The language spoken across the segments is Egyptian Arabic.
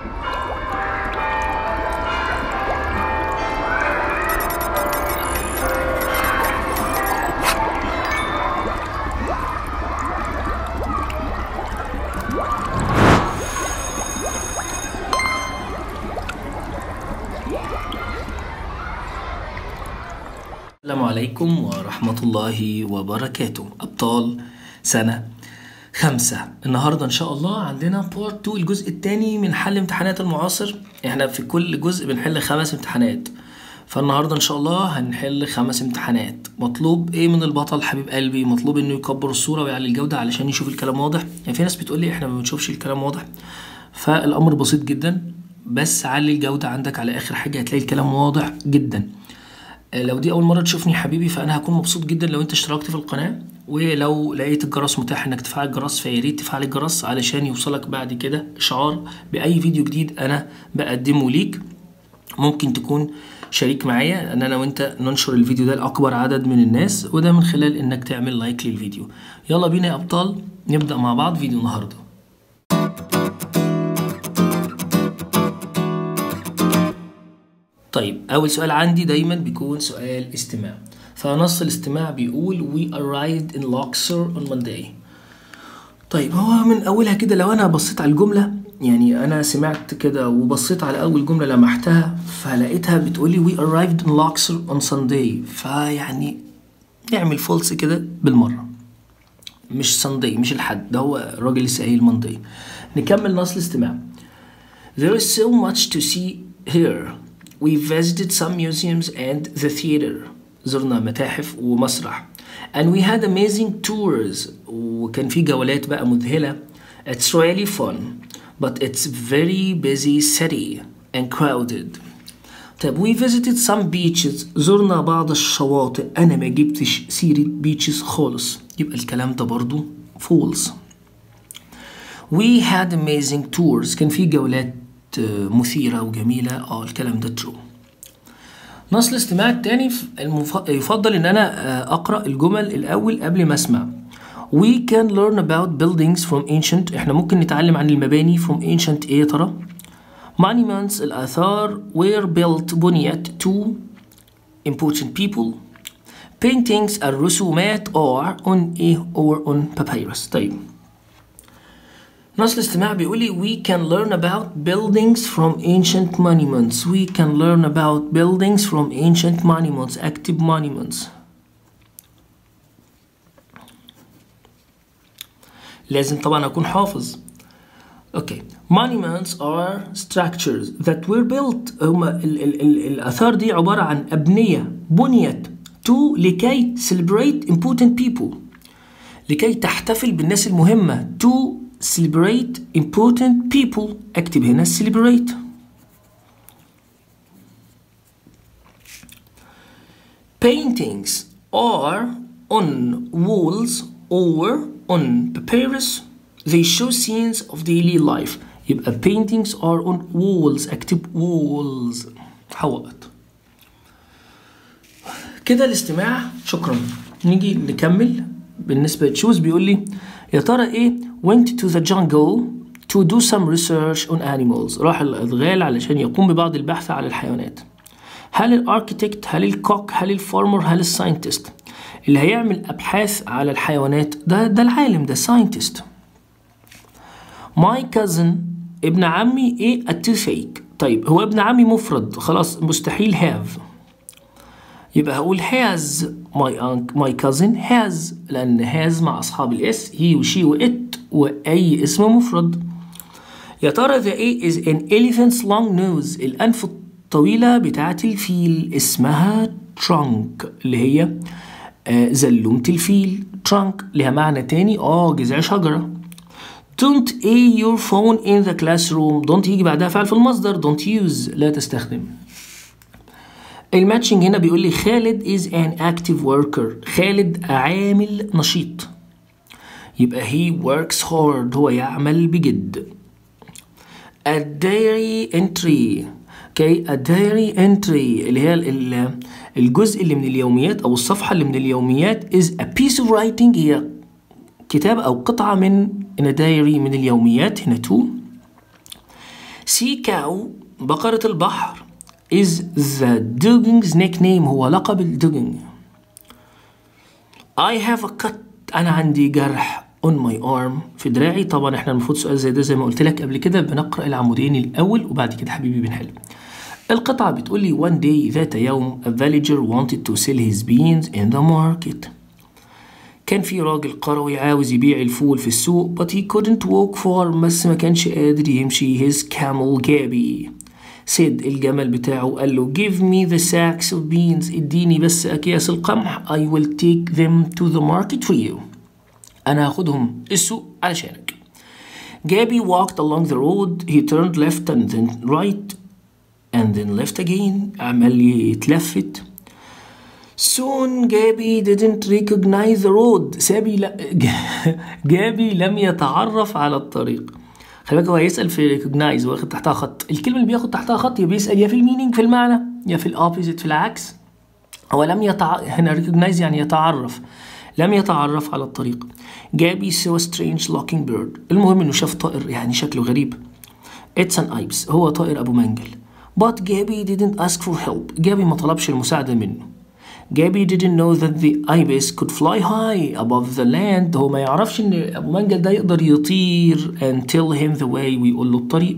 السلام عليكم ورحمة الله وبركاته أبطال سنة خمسة النهاردة إن شاء الله عندنا بارت 2 الجزء الثاني من حل امتحانات المعاصر إحنا في كل جزء بنحل خمس امتحانات فالنهاردة إن شاء الله هنحل خمس امتحانات مطلوب إيه من البطل حبيب قلبي مطلوب إنه يكبر الصورة ويعلي الجودة علشان يشوف الكلام واضح يعني في ناس بتقول لي إحنا ما بنشوفش الكلام واضح فالأمر بسيط جدا بس علي الجودة عندك على آخر حاجة هتلاقي الكلام واضح جدا لو دي اول مره تشوفني حبيبي فانا هكون مبسوط جدا لو انت اشتركت في القناه ولو لقيت الجرس متاح انك تفعل الجرس فيا ريت تفعل الجرس علشان يوصلك بعد كده اشعار باي فيديو جديد انا بقدمه ليك ممكن تكون شريك معايا ان انا وانت ننشر الفيديو ده لاكبر عدد من الناس وده من خلال انك تعمل لايك للفيديو يلا بينا يا ابطال نبدا مع بعض فيديو النهارده طيب أول سؤال عندي دايما بيكون سؤال استماع فنص الاستماع بيقول we arrived in Luxor on Monday طيب هو من أولها كده لو أنا بصيت على الجملة يعني أنا سمعت كده وبصيت على أول جملة لمحتها فلقيتها بتقولي we arrived in Luxor on Sunday فيعني نعمل فولس كده بالمرة مش ساندي مش الحد ده هو الراجل لسه قايل ماندي نكمل نص الاستماع There is so much to see here We visited some museums and the theater زرنا متاحف ومسرح and we had amazing tours وكان في جولات بقى مذهلة It's really fun but it's very busy city and crowded طيب we visited some beaches زرنا بعض الشواطئ أنا ما جبتش سيرة beaches خالص يبقى الكلام ده برضو false We had amazing tours كان في جولات مثيرة وجميلة اه الكلام ده true نص الاستماع التاني المف... يفضل ان انا اقرا الجمل الاول قبل ما اسمع We can learn about buildings from ancient احنا ممكن نتعلم عن المباني from ancient ايه يا ترى Monuments الآثار were built بنيت to important people Paintings الرسومات are on ايه or on papyrus طيب نص الاستماع بيقول لي we can learn about buildings from ancient monuments we can learn about buildings from ancient monuments active monuments لازم طبعا أكون حافظ اوكي monuments are structures that were built هما ال ال ال الآثار دي عبارة عن أبنية بنيت to لكي celebrate important people لكي تحتفل بالناس المهمة to celebrate important people اكتب هنا celebrate paintings are on walls or on papyrus they show scenes of daily life يبقى paintings are on walls اكتب walls حوائط كده الاستماع شكرا نيجي نكمل بالنسبة لتشوز بيقول لي يا ترى ايه went to the jungle to do some research on animals راح الأدغال علشان يقوم ببعض البحث على الحيوانات هل الاركيتكت هل الكوك هل الفارمر هل الساينتست اللي هيعمل أبحاث على الحيوانات ده ده العالم ده ساينتست my cousin ابن عمي ايه a toothache طيب هو ابن عمي مفرد خلاص مستحيل have يبقى هقول has my uncle my cousin has لأن has مع أصحاب الاس he وشي وإت وأي اسم مفرد يا ترى the A is an elephant's long nose الأنف الطويلة بتاعة الفيل اسمها trunk اللي هي آه زلومة الفيل trunk لها معنى تاني اه جذع شجرة don't a your phone in the classroom don't يجي بعدها فعل في المصدر don't use لا تستخدم الماتشنج هنا بيقول لي خالد is an active worker خالد عامل نشيط يبقى he works hard هو يعمل بجد a diary entry okay a diary entry اللي هي الجزء اللي من اليوميات او الصفحة اللي من اليوميات is a piece of writing هي كتاب او قطعة من in a diary من اليوميات هنا تو سي كاو بقرة البحر is the dogging's nickname هو لقب الدوجينج I have a cut أنا عندي جرح on my arm في دراعي طبعا احنا المفروض سؤال زي ده زي ما قلت لك قبل كده بنقرأ العمودين الأول وبعد كده حبيبي بنحل القطعة بتقول لي one day ذات يوم a villager wanted to sell his beans in the market كان في راجل قروي عاوز يبيع الفول في السوق but he couldn't walk far بس ما كانش قادر يمشي his camel جابي سيد الجمل بتاعه قال له give me the sacks of beans اديني بس أكياس القمح I will take them to the market for you أنا هاخدهم السوق علشانك جابي walked along the road he turned left and then right and then left again عمال يتلفت soon جابي didn't recognize the road سابي لا جابي لم يتعرف على الطريق خلي بالك هو هيسأل في recognize واخد تحتها خط الكلمة اللي بياخد تحتها خط يا بيسأل يا في المينينج في المعنى يا في الأوبوزيت في العكس هو لم يتع... هنا recognize يعني يتعرف لم يتعرف على الطريق جابي saw a strange looking bird المهم انه شاف طائر يعني شكله غريب It's an ibis هو طائر أبو منجل But جابي didn't ask for help جابي ما طلبش المساعدة منه جابي didn't know that the ibis could fly high above the land هو ما يعرفش ان ابو منجل ده يقدر يطير and tell him the way ويقول له الطريق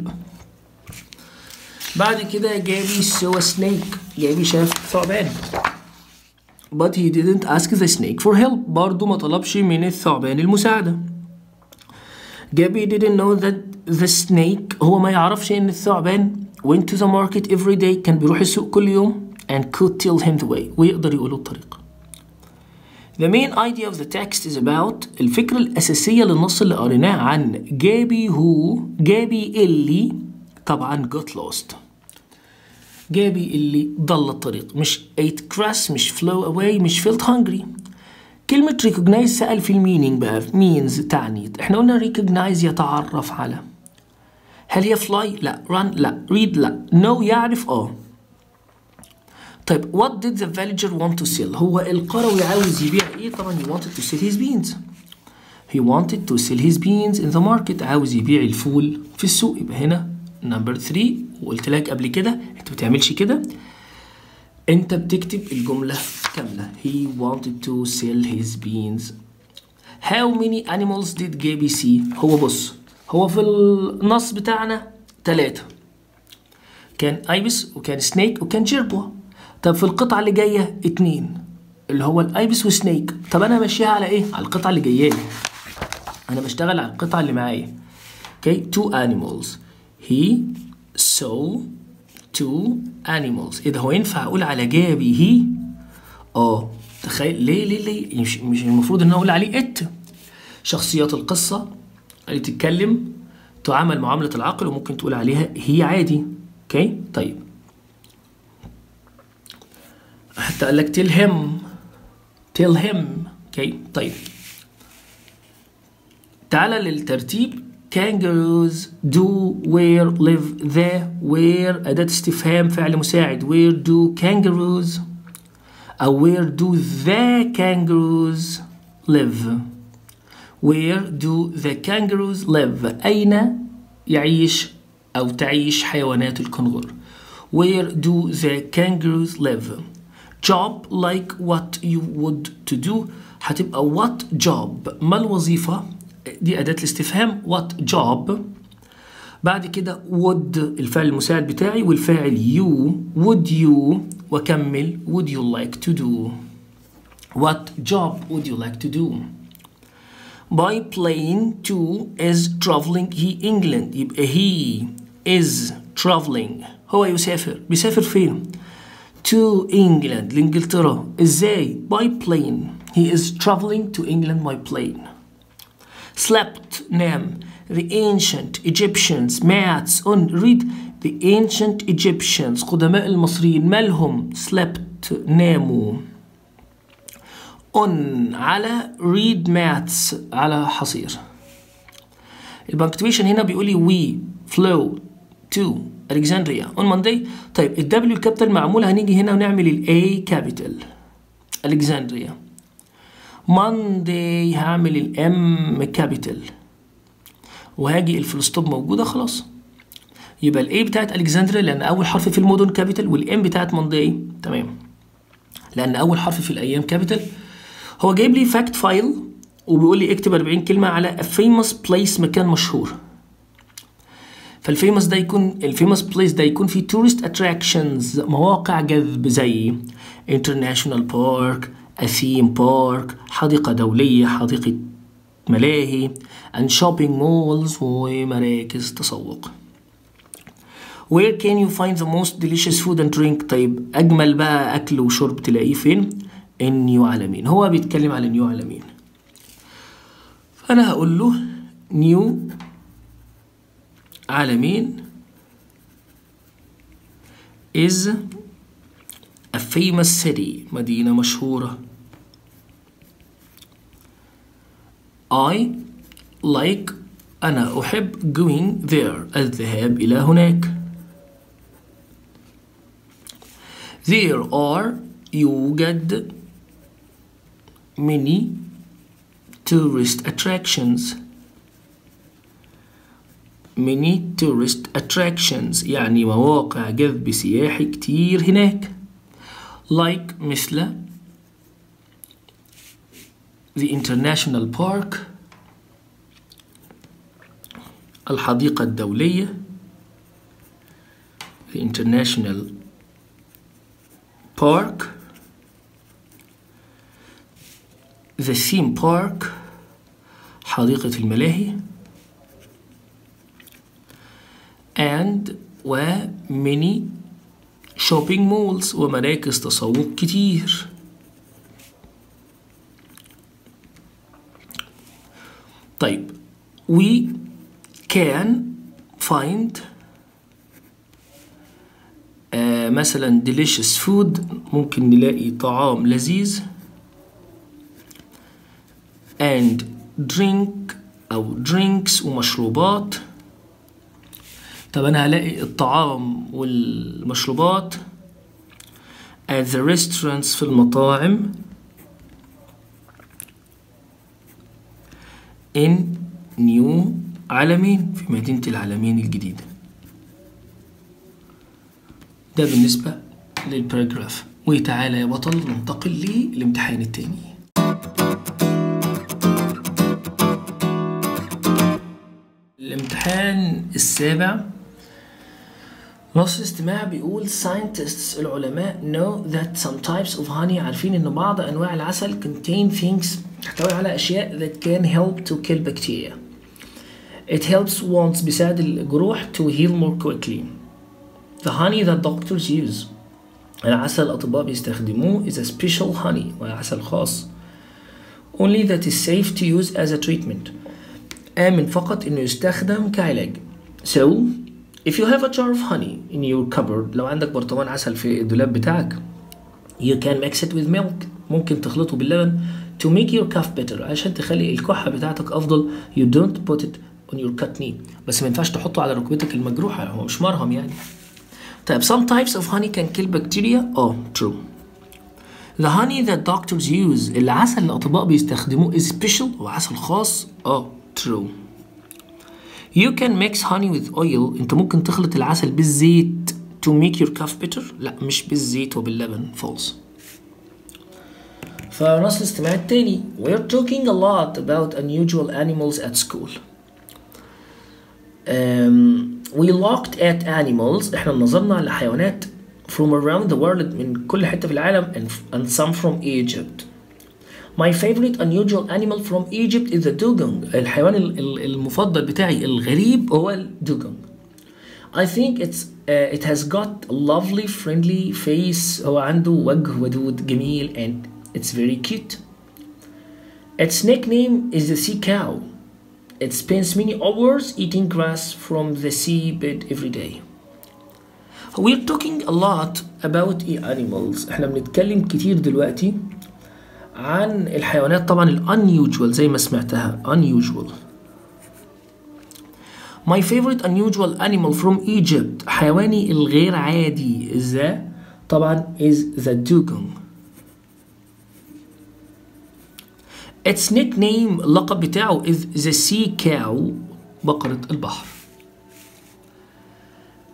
بعد كده جابي saw a snake جابي شاف ثعبان but he didn't ask the snake for help برضه ما طلبش من الثعبان المساعدة جابي didn't know that the snake هو ما يعرفش ان الثعبان went to the market every day كان بيروح السوق كل يوم and could tell him the way ويقدر يقول له الطريق The main idea of the text is about الفكرة الأساسية للنص اللي قريناه عن جابي هو جابي اللي طبعا got lost جابي اللي ضل الطريق مش ate grass مش flow away مش felt hungry كلمة recognize سأل في المينينج بقى means تعني احنا قلنا recognize يتعرف على هل هي fly؟ لا run لا read لا know يعرف اه طيب what did the villager want to sell هو القروي عاوز يبيع ايه طبعا he wanted to sell his beans he wanted to sell his beans in the market عاوز يبيع الفول في السوق يبقى هنا نمبر 3 وقلت لك قبل كده انت ما بتعملش كده انت بتكتب الجملة كاملة he wanted to sell his beans how many animals did Gaby see هو بص هو في النص بتاعنا ثلاثة كان ايبس وكان سنيك وكان جيربوا طب في القطعة اللي جاية اتنين اللي هو الايبس وسنيك طب انا ماشيها على ايه على القطعة اللي جاية لي انا بشتغل على القطعة اللي معايا اوكي okay. two animals he saw two animals ايه ده هو ينفع اقول على جابي هي اه تخيل ليه ليه ليه مش, مش المفروض ان انا اقول عليه ات شخصيات القصة اللي تتكلم تعامل معاملة العقل وممكن تقول عليها هي عادي اوكي okay. طيب حتى قال لك tell him tell him اوكي okay. طيب تعالى للترتيب kangaroos do where live the where أداة استفهام فعل مساعد where do kangaroos أو where do the kangaroos live where do the kangaroos live أين يعيش أو تعيش حيوانات الكنغر where do the kangaroos live job like what you would to do هتبقى what job ما الوظيفة دي أداة الاستفهام what job بعد كده would الفعل المساعد بتاعي والفاعل you would you وكمل would you like to do what job would you like to do by plane to is traveling he England يبقى he is traveling هو يسافر بيسافر فين to England لإنجلترا إزاي by plane he is traveling to England by plane slept نام the ancient Egyptians maths on read the ancient Egyptians قدماء المصريين مالهم slept ناموا on على read maths على حصير البنكتويشن هنا بيقول لي we flew to Alexandria on Monday طيب ال W الكابيتال معمولة هنيجي هنا ونعمل ال A كابيتال Alexandria Monday هعمل ال M كابيتال وهاجي الفلوستوب موجودة خلاص يبقى الاي بتاعت الكسندريا لان اول حرف في المدن كابيتال والام بتاعت مونداي تمام لان اول حرف في الايام كابيتال هو جايب لي فاكت فايل وبيقول لي اكتب 40 كلمه على a famous place مكان مشهور فالفيموس ده يكون الفيموس بليس ده يكون فيه تورست اتراكشنز مواقع جذب زي انترناشونال بارك اثيم بارك حديقه دوليه حديقه ملاهي and shopping malls ومراكز تسوق Where can you find the most delicious food and drink طيب أجمل بقى أكل وشرب تلاقيه فين؟ النيو عالمين هو بيتكلم على نيو عالمين فأنا هقول له نيو عالمين is a famous city مدينة مشهورة I like أنا أحب going there الذهاب إلى هناك There are يوجد many tourist attractions many tourist attractions يعني مواقع جذب سياحي كتير هناك like مثل the international park الحديقة الدولية the international park the theme park حديقة الملاهي and و many shopping malls ومراكز تسوق كتير طيب we can find آه مثلا delicious food ممكن نلاقي طعام لذيذ and drink أو drinks ومشروبات طب أنا هلاقي الطعام والمشروبات at the restaurants في المطاعم in new عالمين في مدينة العالمين الجديدة ده بالنسبة للباراجراف وتعالى يا بطل ننتقل للامتحان التاني الامتحان السابع نص الاستماع بيقول scientists العلماء know that some types of honey عارفين ان بعض انواع العسل contain things تحتوي على اشياء that can help to kill bacteria it helps wounds بيساعد الجروح to heal more quickly the honey that doctors use العسل الأطباء بيستخدموه is a special honey وعسل خاص only that is safe to use as a treatment آمن فقط إنه يستخدم كعلاج so if you have a jar of honey in your cupboard لو عندك برطمان عسل في الدولاب بتاعك you can mix it with milk ممكن تخلطه باللبن to make your cough better عشان تخلي الكحة بتاعتك أفضل you don't put it on your cut knee بس ما ينفعش تحطه على ركبتك المجروحة هو مش مرهم يعني طيب some types of honey can kill bacteria اه true the honey that doctors use العسل اللي الأطباء بيستخدموه is special هو عسل خاص اه true you can mix honey with oil انت ممكن تخلط العسل بالزيت to make your cough better لا مش بالزيت وباللبن false فنص الاستماع التاني We're talking a lot about unusual animals at school um, we looked at animals احنا نظرنا لحيوانات from around the world من كل حتة في العالم and, and some from Egypt My favorite unusual animal from Egypt is the dugong الحيوان المفضل بتاعي الغريب هو الدugong I think it's uh, it has got a lovely friendly face هو عنده وجه ودود جميل and it's very cute Its nickname is the sea cow It spends many hours eating grass from the seabed every day. We're talking a lot about animals. احنا بنتكلم كتير دلوقتي عن الحيوانات طبعا ال unusual زي ما سمعتها unusual. My favorite unusual animal from Egypt حيواني الغير عادي the طبعا is the dugong. Its nickname اللقب بتاعه is the sea cow بقرة البحر.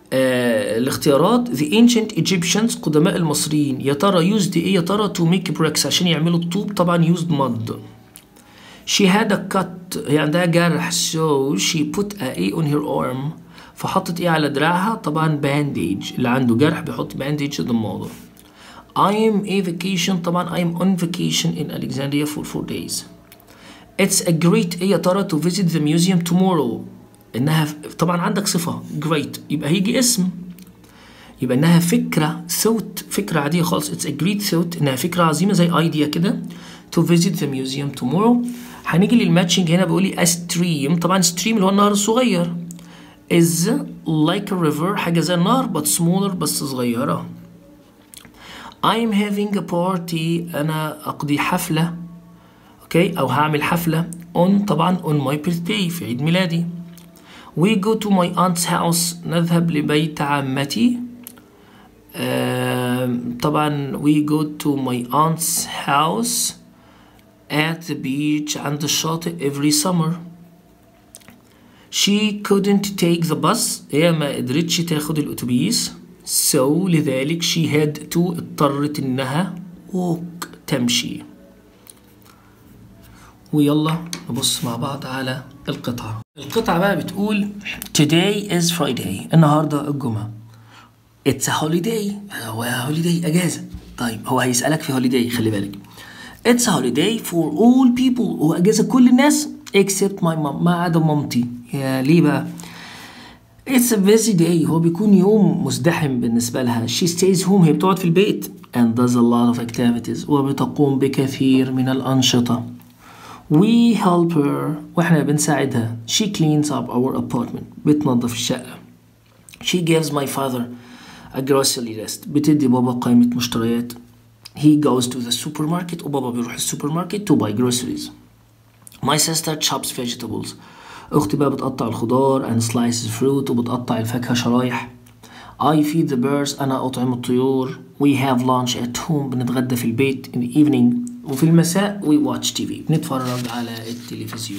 الاختيارات the ancient Egyptians قدماء المصريين يا ترى used ايه يا ترى to make bricks عشان يعملوا الطوب طبعا used mud she had a cut هي عندها جرح so she put a A on her arm فحطت ايه على دراعها طبعا bandage اللي عنده جرح بيحط bandage ضماده I am a vacation طبعا I am on vacation in Alexandria for four days It's a great ايه يا ترى to visit the museum tomorrow انها طبعا عندك صفة great يبقى هيجي اسم يبقى انها فكرة thought فكرة عادية خالص it's a great thought انها فكرة عظيمة زي idea كده to visit the museum tomorrow هنيجي للماتشنج هنا بيقول لي a stream طبعا stream اللي هو النهر الصغير is like a river حاجة زي النهر but smaller بس صغيرة I'm having a party أنا أقضي حفلة أوكي أو هعمل حفلة on طبعا on my birthday في عيد ميلادي We go to my aunt's house نذهب لبيت عمتي آم، طبعا we go to my aunt's house at the beach عند الشاطئ every summer She couldn't take the bus هي ما قدرتش تاخد الأتوبيس so لذلك she had to اضطرت إنها walk تمشي ويلا نبص مع بعض على القطعة القطعة بقى بتقول Today is Friday النهاردة الجمعة It's a holiday هو holiday أجازة طيب هو هيسألك في holiday خلي بالك It's a holiday for all people هو أجازة كل الناس except my mom ما عدا مامتي يا ليه بقى It's a busy day هو بيكون يوم مزدحم بالنسبة لها She stays home هي بتقعد في البيت and does a lot of activities وبتقوم بكثير من الأنشطة We help her واحنا بنساعدها She cleans up our apartment بتنظف الشقة She gives my father a grocery list بتدي بابا قائمة مشتريات He goes to the supermarket وبابا بيروح السوبر ماركت to buy groceries My sister chops vegetables أختي بقى بتقطع الخضار and slices fruit وبتقطع الفاكهة شرايح I feed the birds أنا أطعم الطيور We have lunch at home بنتغدى في البيت in the evening وفي المساء we watch TV بنتفرج على التلفزيون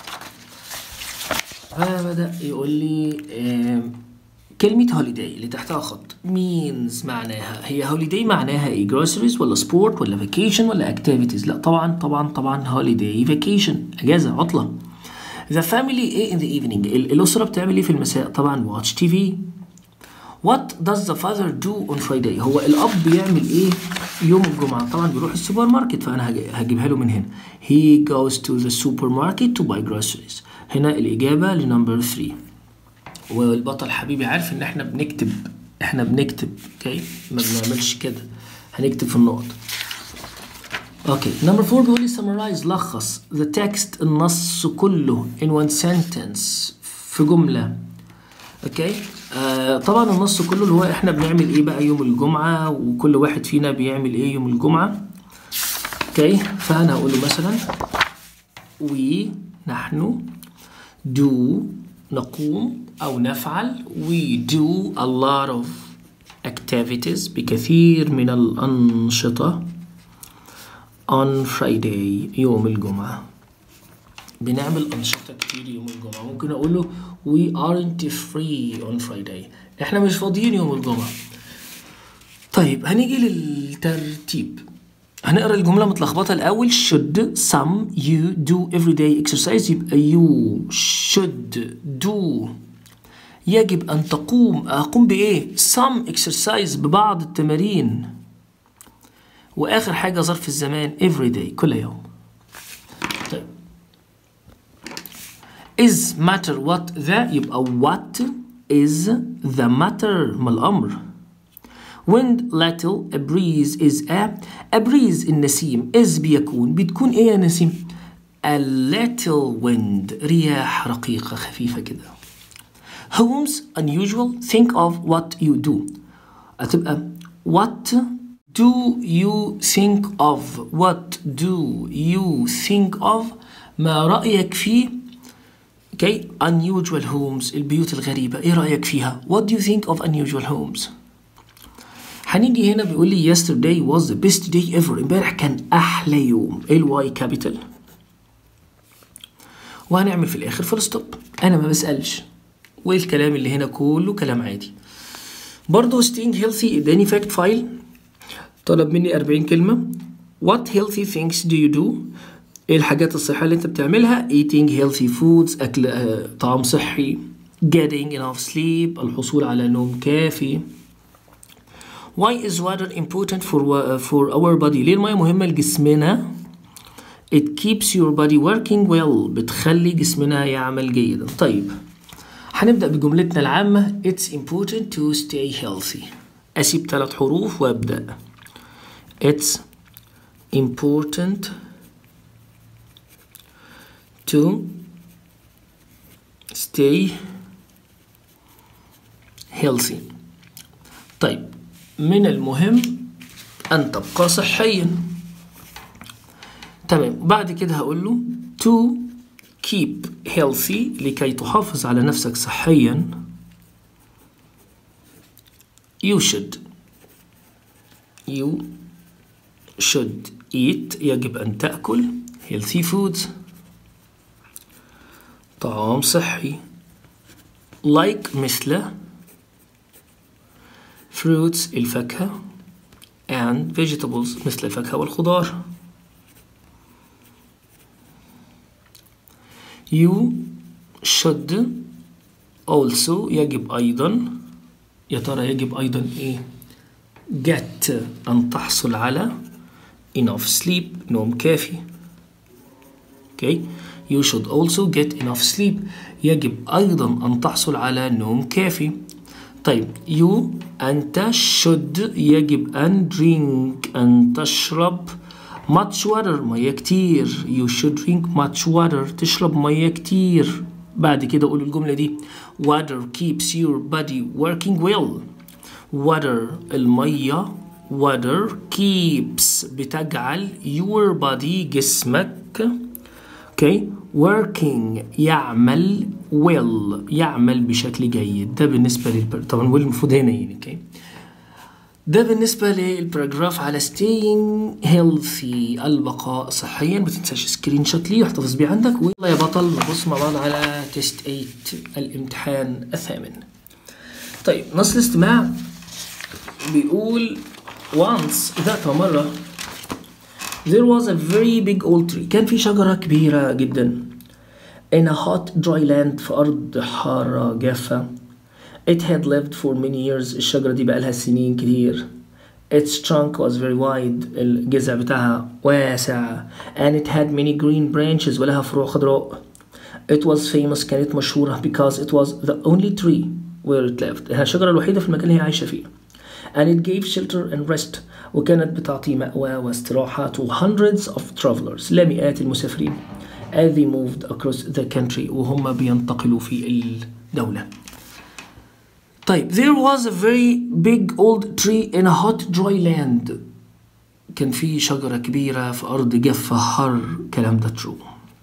فبدأ يقول لي آم، كلمة هوليداي اللي تحتها خط means معناها هي هوليداي معناها ايه groceries ولا سبورت ولا vacation ولا activities لا طبعا طبعا طبعا holiday vacation اجازة عطلة the family ايه in the evening ال- الأسرة بتعمل ايه في المساء طبعا watch TV What does the father do on Friday هو الأب بيعمل ايه يوم الجمعة طبعا بيروح السوبر ماركت فأنا هج- هجيبها له من هنا he goes to the supermarket to buy groceries هنا الإجابة لنمبر 3 والبطل حبيبي عارف ان احنا بنكتب احنا بنكتب اوكي ما بنعملش كده هنكتب في النقط اوكي نمبر 4 بيقول لي summarize لخص the text النص كله in one sentence في جملة اوكي آه طبعا النص كله اللي هو احنا بنعمل ايه بقى يوم الجمعة وكل واحد فينا بيعمل ايه يوم الجمعة اوكي فانا هقول له مثلا we نحن do نقوم أو نفعل we do a lot of activities بكثير من الأنشطة on Friday يوم الجمعة بنعمل أنشطة كتير يوم الجمعة ممكن أقول له we aren't free on Friday إحنا مش فاضيين يوم الجمعة طيب هنيجي للترتيب هنقرا الجملة متلخبطة الأول should some you do everyday exercise يبقى you should do يجب أن تقوم أقوم بإيه؟ some exercise ببعض التمارين وآخر حاجة ظرف الزمان everyday كل يوم طيب is matter what the يبقى what is the matter ما الأمر wind little a breeze is a a breeze النسيم is بيكون بتكون ايه يا نسيم a little wind رياح رقيقة خفيفة كده homes unusual think of what you do هتبقى what do you think of what do you think of ما رأيك في okay unusual homes البيوت الغريبة ايه رأيك فيها what do you think of unusual homes هنيجي هنا بيقول لي yesterday was the best day ever امبارح كان احلى يوم ايه الواي كابيتال وهنعمل في الاخر فول ستوب انا ما بسالش والكلام اللي هنا كله كلام عادي برضه staying healthy اداني fact file طلب مني 40 كلمة what healthy things do you do ايه الحاجات الصحية اللي انت بتعملها eating healthy foods اكل آه، طعام صحي getting enough sleep الحصول على نوم كافي why is water important for wa- for our body ليه المية مهمة لجسمنا it keeps your body working well بتخلي جسمنا يعمل جيدا طيب هنبدأ بجملتنا العامة it's important to stay healthy أسيب ثلاث حروف وأبدأ it's important to stay healthy طيب من المهم أن تبقى صحيا تمام بعد كده هقول له to keep healthy لكي تحافظ على نفسك صحيا you should you should eat يجب أن تأكل healthy foods طعام صحي like مثل fruits الفاكهة and vegetables مثل الفاكهة والخضار you should also يجب أيضا يا ترى يجب أيضا إيه get أن تحصل على enough sleep نوم كافي okay you should also get enough sleep يجب أيضا أن تحصل على نوم كافي طيب you أنت should يجب أن drink أن تشرب much water مية كتير you should drink much water تشرب مية كتير بعد كده قول الجملة دي water keeps your body working well water المية water keeps بتجعل your body جسمك okay working يعمل well يعمل بشكل جيد ده بالنسبة للبر طبعا well المفروض هنا يعني okay ده بالنسبة للباراجراف على staying healthy البقاء صحيا ما تنساش سكرين شوت ليه واحتفظ بيه عندك ويلا يا بطل نبص مع بعض على تيست 8 الامتحان الثامن طيب نص الاستماع بيقول once ذات مرة there was a very big old tree كان في شجرة كبيرة جدا in a hot dry land في أرض حارة جافة It had lived for many years الشجرة دي بقالها سنين كتير Its trunk was very wide الجذع بتاعها واسع and it had many green branches ولها فروع خضراء It was famous كانت مشهورة because it was the only tree where it lived هي الشجرة الوحيدة في المكان اللي هي عايشة فيه and it gave shelter and rest وكانت بتعطي مأوى واستراحة to hundreds of travelers لمئات المسافرين as they moved across the country وهم بينتقلوا في الدولة طيب there was a very big old tree in a hot dry land كان في شجرة كبيرة في أرض جافة حر كلام ده true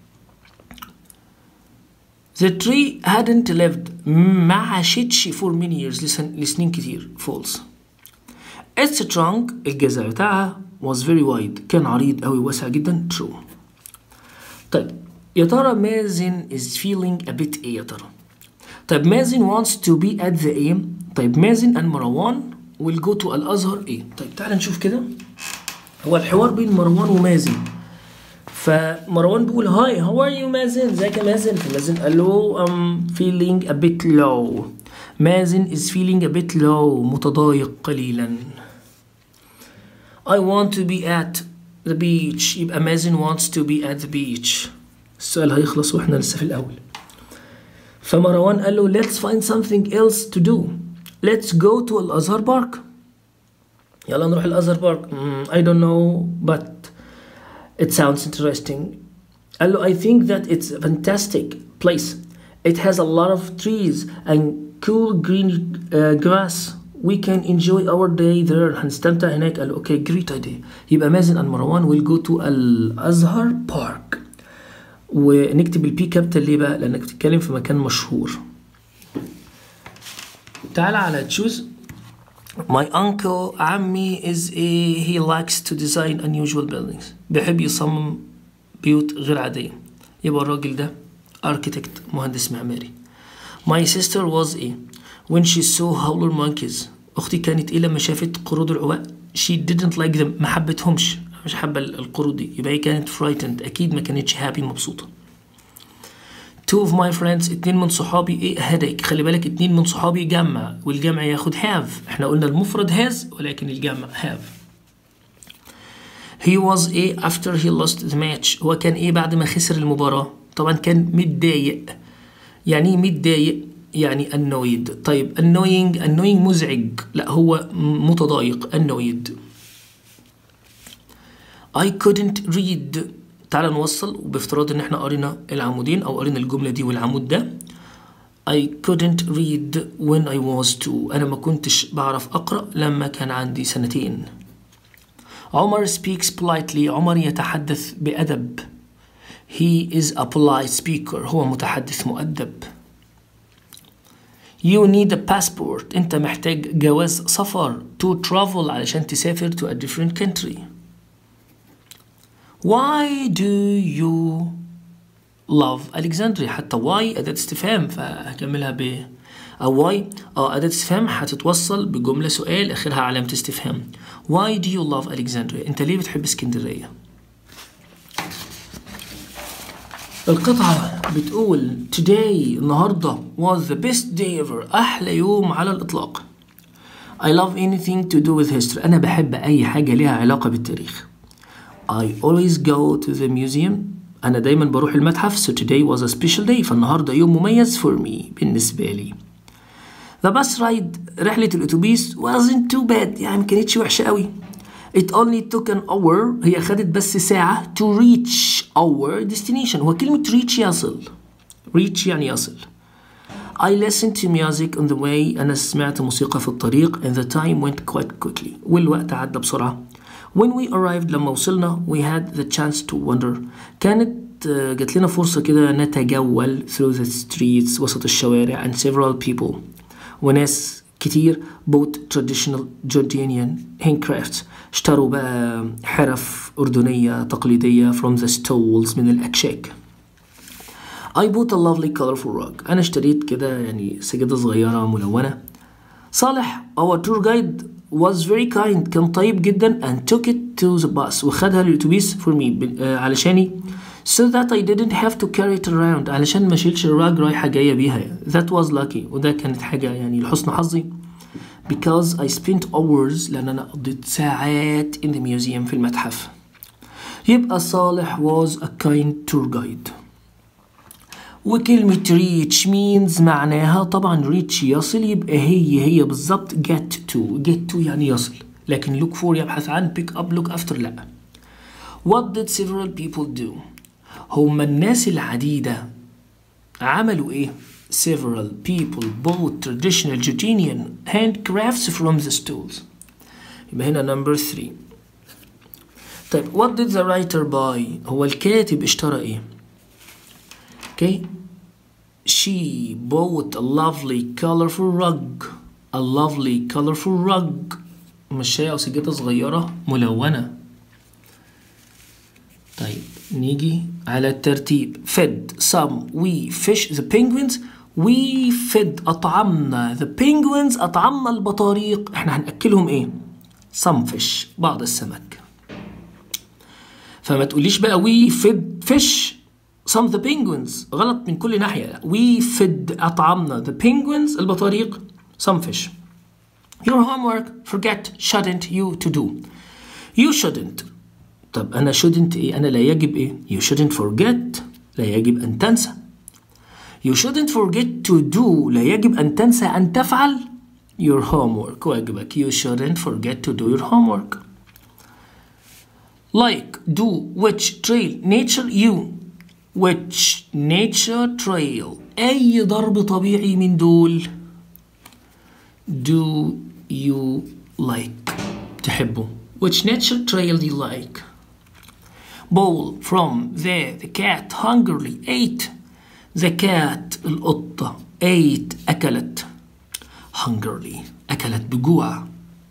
The tree hadn't lived ما عاشتش for many years لسن- لسنين كتير false Its trunk الجذع بتاعها was very wide كان عريض أوي واسع جدا true طيب يا ترى مازن is feeling a bit ايه يا ترى طيب مازن wants to be at the aim طيب مازن and مروان will go to الأزهر ايه طيب تعال نشوف كده هو الحوار بين مروان ومازن فمروان بيقول هاي هاو ار يو مازن ازيك يا مازن فمازن قال له I'm feeling a bit low مازن is feeling a bit low متضايق قليلا I want to be at the beach يبقى مازن wants to be at the beach السؤال هيخلص واحنا لسه في الأول فمروان قال له let's find something else to do let's go to الأزهر بارك يلا نروح الأزهر بارك mm, I don't know but it sounds interesting قال له I think that it's a fantastic place it has a lot of trees and cool green uh, grass we can enjoy our day there هنستمتع هناك قال له okay great idea يبقى مازن and مروان will go to الأزهر بارك ونكتب البي كابيتال ليه بقى لأنك بتتكلم في مكان مشهور تعال على تشوز My uncle عمي is a he likes to design unusual buildings بيحب يصمم بيوت غير عادية يبقى الراجل ده architect مهندس معماري My sister was a when she saw howler monkeys اختي كانت ايه لما شافت قرود العواء she didn't like them ما حبتهمش مش حابه القرود دي يبقى هي كانت frightened اكيد ما كانتش happy مبسوطه two of my friends اتنين من صحابي ايه headache خلي بالك اتنين من صحابي جمع والجمع ياخد have احنا قلنا المفرد has ولكن الجمع have he was ايه after he lost the match هو كان ايه بعد ما خسر المباراة طبعا كان متضايق يعني ايه متضايق يعني annoyed طيب annoying annoying مزعج لا هو متضايق annoyed I couldn't read تعال نوصل وبافتراض ان احنا قرينا العمودين او قرينا الجملة دي والعمود ده I couldn't read when I was two أنا ما كنتش بعرف أقرأ لما كان عندي سنتين عمر speaks politely عمر يتحدث بأدب He is a polite speaker هو متحدث مؤدب You need a passport أنت محتاج جواز سفر to travel علشان تسافر to a different country Why do you love Alexandria حتى why أداة استفهام فهكملها ب أو why اه أداة استفهام هتتوصل بجملة سؤال آخرها علامة استفهام Why do you love Alexandria أنت ليه بتحب اسكندرية القطعة بتقول today النهاردة was the best day ever أحلى يوم على الإطلاق I love anything to do with history أنا بحب أي حاجة لها علاقة بالتاريخ I always go to the museum أنا دايما بروح المتحف so today was a special day فالنهاردة يوم مميز for me بالنسبة لي The bus ride رحلة الأتوبيس wasn't too bad يعني ما كانتش وحشة قوي It only took an hour هي خدت بس ساعة to reach our destination هو كلمة reach يصل reach يعني يصل I listened to music on the way أنا سمعت موسيقى في الطريق and the time went quite quickly والوقت عدى بسرعة When we arrived لما وصلنا we had the chance to wander كانت جات لنا فرصة كده نتجول through the streets وسط الشوارع and several people وناس كتير bought traditional Jordanian handcrafts اشتروا بقى حرف أردنية تقليدية from the stalls من الأكشاك I bought a lovely colorful rug أنا اشتريت كده يعني سجادة صغيرة ملونة صالح our tour guide was very kind كان طيب جدا and took it to the bus وخدها للأتوبيس for me علشاني so that I didn't have to carry it around علشان ما اشيلش الراج رايحة جاية بيها that was lucky وده كانت حاجة يعني لحسن حظي because I spent hours لأن أنا قضيت ساعات in the museum في المتحف يبقى صالح was a kind tour guide وكلمة reach means معناها طبعا reach يصل يبقى هي هي بالظبط get to get to يعني يصل لكن look for يبحث عن pick up look after لا What did several people do هما الناس العديدة عملوا ايه several people bought traditional Jordanian handcrafts from the stalls يبقى هنا number 3 طيب what did the writer buy هو الكاتب اشترى ايه okay she bought a lovely colorful rug a lovely colorful rug مشاية أو سجادة صغيرة ملونة طيب نيجي على الترتيب fed some we fish the penguins we fed أطعمنا the penguins أطعمنا البطاريق احنا هنأكلهم ايه some fish بعض السمك فما تقوليش بقى we fed fish some the penguins غلط من كل ناحية we fed أطعمنا the penguins البطاريق some fish your homework forget shouldn't you to do you shouldn't طب أنا shouldn't إيه أنا لا يجب إيه you shouldn't forget لا يجب أن تنسى you shouldn't forget to do لا يجب أن تنسى أن تفعل your homework واجبك you shouldn't forget to do your homework like do which trail nature you which nature trail أي ضرب طبيعي من دول do you like تحبه which nature trail do you like bowl from there the cat hungrily ate the cat القطة ate أكلت hungrily أكلت بجوع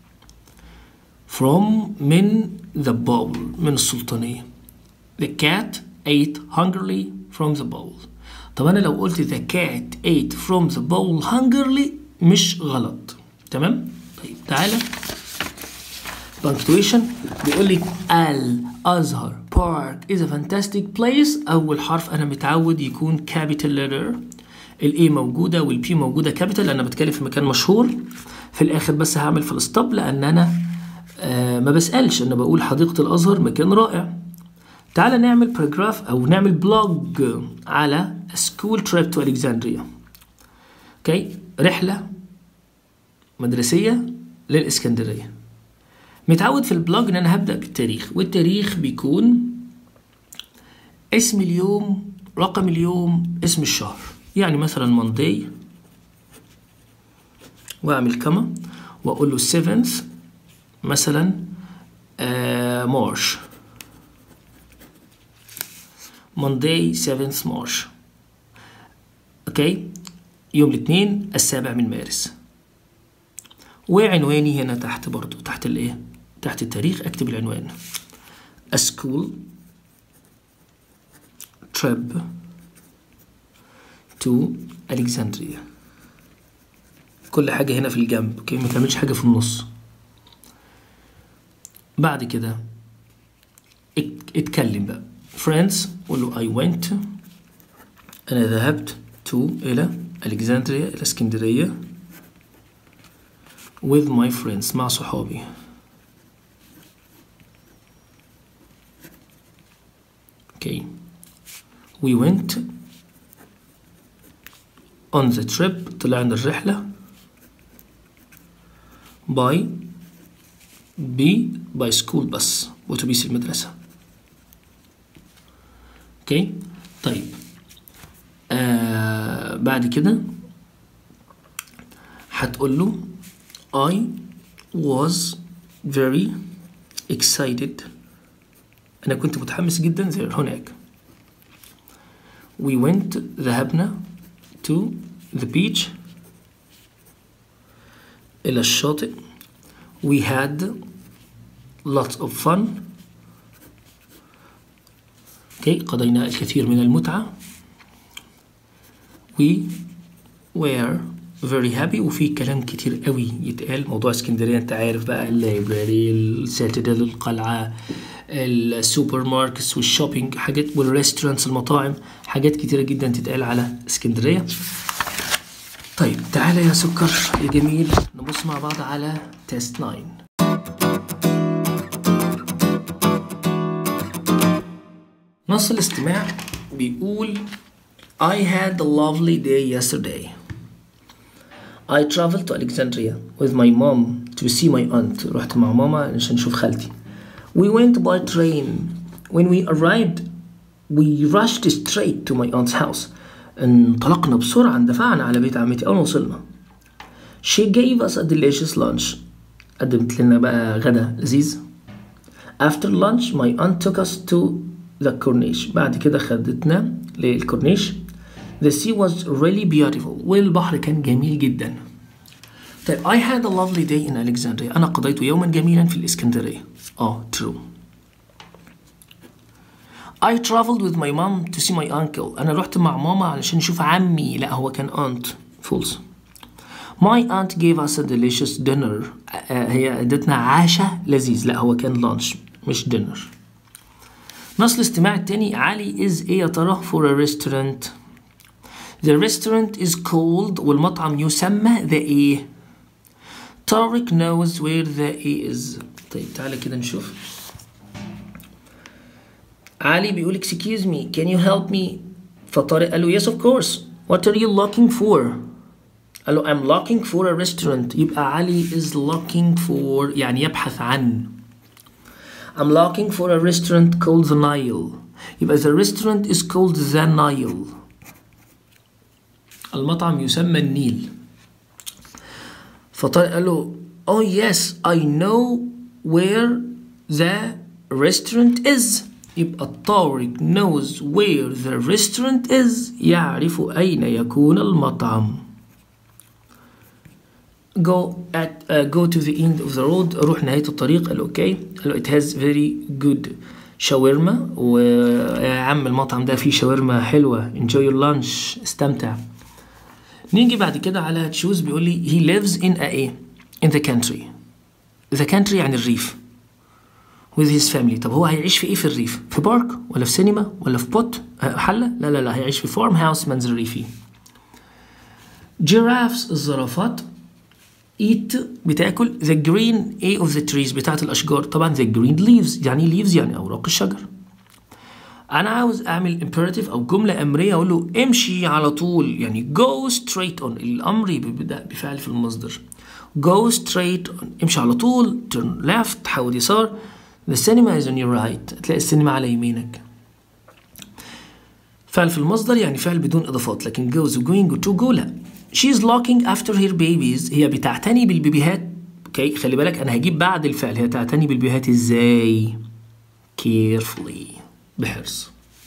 from من the bowl من السلطانية the cat ate hungrily from the bowl طب أنا لو قلت the cat ate from the bowl hungrily مش غلط تمام طيب تعالى punctuation بيقول لي الازهر بارك is a fantastic place اول حرف انا متعود يكون capital letter الاي موجوده والبي موجوده كابيتال انا بتكلم في مكان مشهور في الاخر بس هعمل في الستوب لان انا آه ما بسالش انا بقول حديقه الازهر مكان رائع تعالى نعمل باراجراف او نعمل بلوج على school trip to Alexandria اوكي رحله مدرسيه للاسكندريه متعود في البلوج ان انا هبدا بالتاريخ والتاريخ بيكون اسم اليوم رقم اليوم اسم الشهر يعني مثلا مانداي واعمل كما واقول له 7th مثلا آه مارش مانداي 7th مارش اوكي يوم الاثنين السابع من مارس وعنواني هنا تحت برضو تحت الايه تحت التاريخ اكتب العنوان A school trip to Alexandria كل حاجة هنا في الجنب اوكي ما تعملش حاجة في النص بعد كده ات- اتكلم بقى friends قول له I went أنا ذهبت to إلى ألكسندريا إلى اسكندرية with my friends مع صحابي okay we went on the trip طلعنا الرحلة by ب by school bus أتوبيس المدرسة اوكي طيب آه بعد كده هتقول له I was very excited أنا كنت متحمس جدا there هناك we went ذهبنا to the beach إلى الشاطئ we had lots of fun okay. قضينا الكثير من المتعة we were very happy وفي كلام كتير قوي يتقال موضوع اسكندرية انت عارف بقى اللايبراري السيتادل القلعة السوبر ماركتس والشوبينج حاجات والريستورانتس المطاعم حاجات كتيرة جدا تتقال على اسكندرية طيب تعالى يا سكر يا جميل نبص مع بعض على تيست 9 نص الاستماع بيقول I had a lovely day yesterday. I traveled to Alexandria with my mom to see my aunt. رحت مع ماما عشان نشوف خالتي. We went by train. When we arrived, we rushed straight to my aunt's house. انطلقنا بسرعة اندفعنا على بيت عمتي أول ما وصلنا. She gave us a delicious lunch. قدمت لنا بقى غدا لذيذ. After lunch, my aunt took us to the corniche. بعد كده خدتنا للكورنيش. The sea was really beautiful. والبحر كان جميل جدا. طيب I had a lovely day in Alexandria. أنا قضيت يوما جميلا في الإسكندرية. اه true. I traveled with my mom to see my uncle. أنا رحت مع ماما علشان نشوف عمي. لا هو كان aunt. False. My aunt gave us a delicious dinner. آه، هي ادتنا عشاء لذيذ. لا هو كان lunch مش dinner. نص الاستماع التاني علي is ايه يا ترى for a restaurant The restaurant is called والمطعم يسمى the ايه طارق knows where the ايه is طيب تعالى كده نشوف علي بيقول excuse me can you help me فطارق قال له yes of course what are you looking for قال له I'm looking for a restaurant يبقى علي is looking for يعني يبحث عن I'm looking for a restaurant called the Nile يبقى the restaurant is called the Nile المطعم يسمى النيل فطارق قال له oh yes I know where the restaurant is يبقى طارق knows where the restaurant is يعرف أين يكون المطعم go at uh, go to the end of the road روح نهاية الطريق قال له اوكي قال له it has very good شاورما ويا عم المطعم ده فيه شاورما حلوة enjoy your lunch استمتع نيجي بعد كده على تشوز بيقول لي he lives in a ايه in the country the country يعني الريف with his family طب هو هيعيش في ايه في الريف في بارك ولا في سينما ولا في بوت حلة لا لا لا هيعيش في فارم هاوس منزل ريفي giraffes الزرافات eat بتاكل the green a of the trees بتاعت الاشجار طبعا the green leaves يعني leaves يعني اوراق الشجر انا عاوز اعمل imperative او جمله امريه اقول له امشي على طول يعني go straight on الامر بيبدا بفعل في المصدر go straight on امشي على طول turn left حود يسار the cinema is on your right هتلاقي السينما على يمينك فعل في المصدر يعني فعل بدون اضافات لكن goes و going و to go لا she's looking after her babies هي بتعتني بالبيبيهات اوكي خلي بالك انا هجيب بعد الفعل هي تعتني بالبيبيهات ازاي carefully بحرص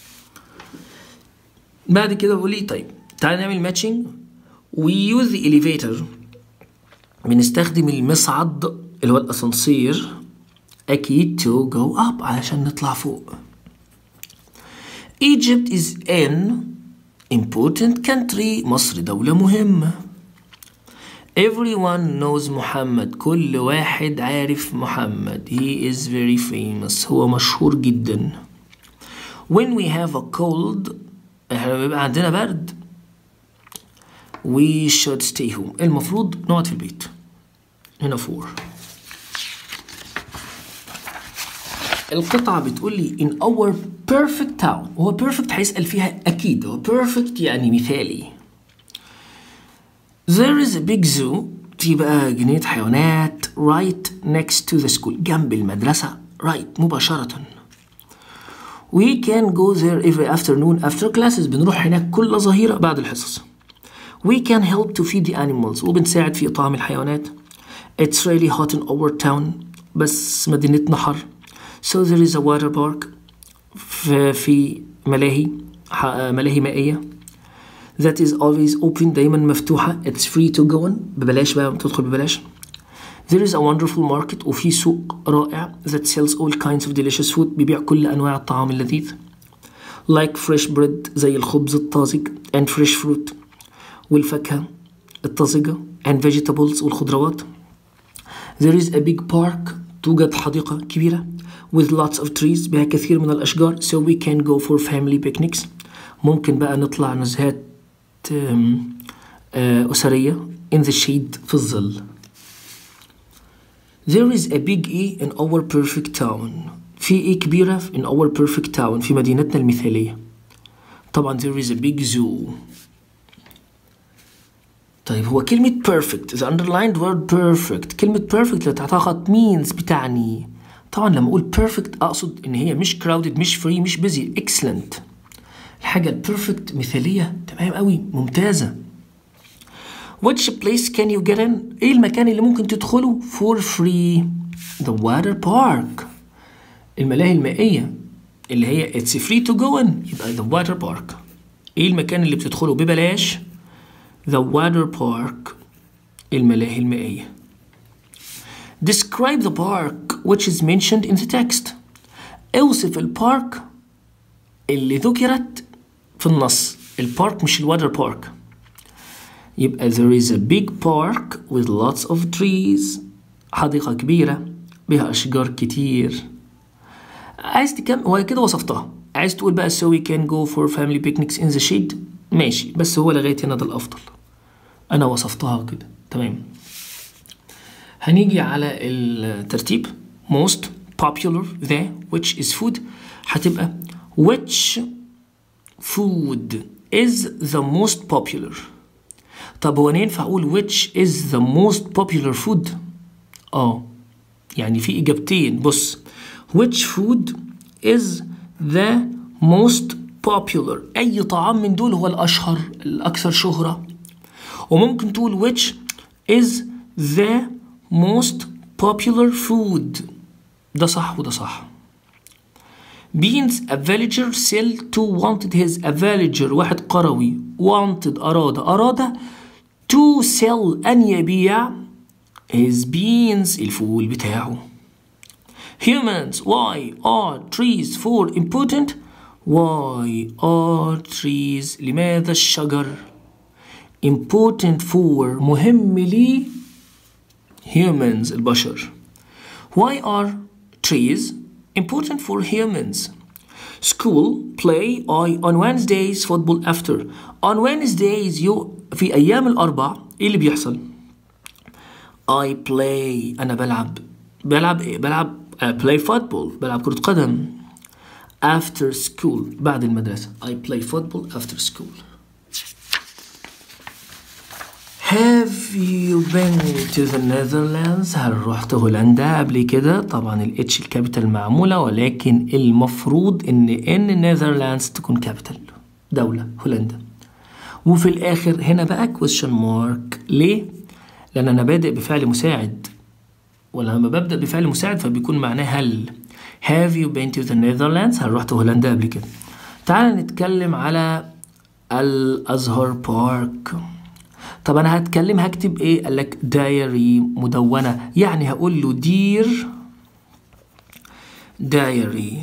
بعد كده بقول لي طيب تعالى نعمل ماتشنج we use the elevator بنستخدم المصعد اللي هو الاسانسير اكيد to go up علشان نطلع فوق Egypt is an important country مصر دولة مهمة Everyone knows محمد كل واحد عارف محمد He is very famous هو مشهور جدا When we have a cold احنا بيبقى عندنا برد We should stay home المفروض نقعد في البيت هنا فور القطعة بتقول لي in our perfect town هو perfect هيسأل فيها أكيد هو perfect يعني مثالي There is a big zoo في بقى جنينة حيوانات right next to the school جنب المدرسة right مباشرة We can go there every afternoon after classes بنروح هناك كل ظهيرة بعد الحصص We can help to feed the animals وبنساعد في إطعام الحيوانات It's really hot in our town بس مدينتنا حر So there is a water park في, في ملاهي ملاهي مائية that is always open دايما مفتوحة it's free to go on ببلاش بقى تدخل ببلاش There is a wonderful market وفي سوق رائع that sells all kinds of delicious food بيبيع كل أنواع الطعام اللذيذ like fresh bread زي الخبز الطازج and fresh fruit والفاكهة الطازجة and vegetables والخضروات There is a big park توجد حديقة كبيرة with lots of trees بها كثير من الأشجار so we can go for family picnics ممكن بقى نطلع نزهات أسرية in the shade في الظل There is a big E in our perfect town في إيه كبيرة in our perfect town في مدينتنا المثالية طبعا there is a big zoo طيب هو كلمة perfect the underlined word perfect كلمة perfect لو تحتها خط means بتعني طبعا لما اقول perfect اقصد ان هي مش crowded مش free مش busy excellent الحاجة البيرفكت مثالية تمام قوي ممتازة Which place can you get in؟ ايه المكان اللي ممكن تدخله for free؟ The water park الملاهي المائية اللي هي it's free to go in يبقى the water park ايه المكان اللي بتدخله ببلاش؟ The water park الملاهي المائية Describe the park which is mentioned in the text اوصف البارك اللي ذكرت في النص البارك مش الواتر بارك يبقى there is a big park with lots of trees حديقة كبيرة بها أشجار كتير عايز تكمل هو كده وصفتها عايز تقول بقى so we can go for family picnics in the shade ماشي بس هو لغاية هنا ده الأفضل أنا وصفتها كده تمام هنيجي على الترتيب most popular the which is food هتبقى which food is the most popular طب هو انا ينفع اقول which is the most popular food اه يعني في اجابتين بص which food is the most popular اي طعام من دول هو الاشهر الاكثر شهرة وممكن تقول which is the most popular food ده صح وده صح means a villager sell to wanted his a villager واحد قروي wanted أراد أراد to sell أن يبيع his beans الفول بتاعه humans why are trees for important why are trees لماذا الشجر important for مهم لي humans البشر why are trees important for humans school play I on Wednesdays football after on Wednesdays يو في أيام الأربع إيه اللي بيحصل I play أنا بلعب بلعب إيه بلعب uh, play football بلعب كرة قدم after school بعد المدرسة I play football after school Have you been to the Netherlands؟ هل رحت هولندا قبل كده؟ طبعا الاتش الكابيتال معمولة ولكن المفروض ان ان Netherlands تكون كابيتال دولة هولندا وفي الاخر هنا بقى question mark ليه؟ لان انا بادئ بفعل مساعد ولما ببدأ بفعل مساعد فبيكون معناه هل Have you been to the Netherlands؟ هل رحت هولندا قبل كده؟ تعال نتكلم على الأزهر بارك طب أنا هتكلم هكتب إيه؟ قال لك دايري مدونة يعني هقول له دير دايري